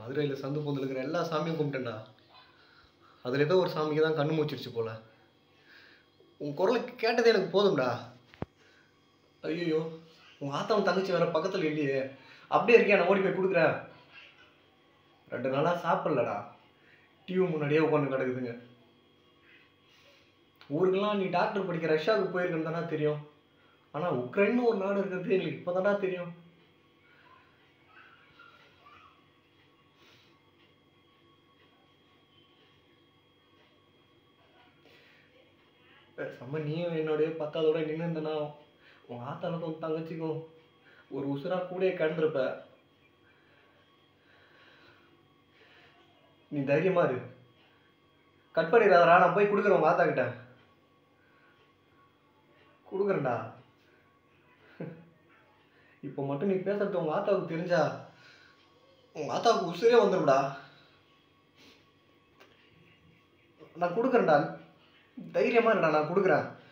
மதுரையில் சந்து பொந்தில் இருக்கிற எல்லா சாமியும் கும்பிட்டேன்டா அதில் ஏதோ ஒரு சாமிக்கு தான் கண்ணு மூச்சிருச்சு போல உன் குரலை கேட்டதே எனக்கு போதும்டா ஐயோ உன் ஆத்தாவும் தங்கச்சி வேற பக்கத்தில் இல்லையே அப்படியே இருக்கியா நான் ஓடி போய் கொடுக்குறேன் ரெண்டு நாளாக சாப்பிட்லடா டிவி முன்னாடியே உட்காந்து கிடக்குதுங்க ஊருக்கெல்லாம் நீ டாக்டர் படிக்க ரஷ்யாவுக்கு போயிருக்கேன்னு தானே தெரியும் ஆனால் உக்ரைன்னு ஒரு நாடு இருக்கிறது எங்களுக்கு இப்போ தெரியும் பேசாம நீயும் என்னோடய பத்தாவதோட நின்று இருந்தனா உன் ஆத்தாளுக்கும் தங்கச்சிக்கும் ஒரு உசுரா கூடயே கடந்திருப்ப நீ தைரியமா இரு கட் பண்ணிடாதடா நான் போய் கொடுக்குறேன் உங்க ஆத்தா கிட்ட கொடுக்குறேன்டா இப்போ மட்டும் நீ பேசுறது உங்க ஆத்தாவுக்கு தெரிஞ்சா உங்க ஆத்தாவுக்கு உசுரே வந்துடும்டா நான் கொடுக்குறேன்டா தைரியமா இருடா நான் கொடுக்குறேன்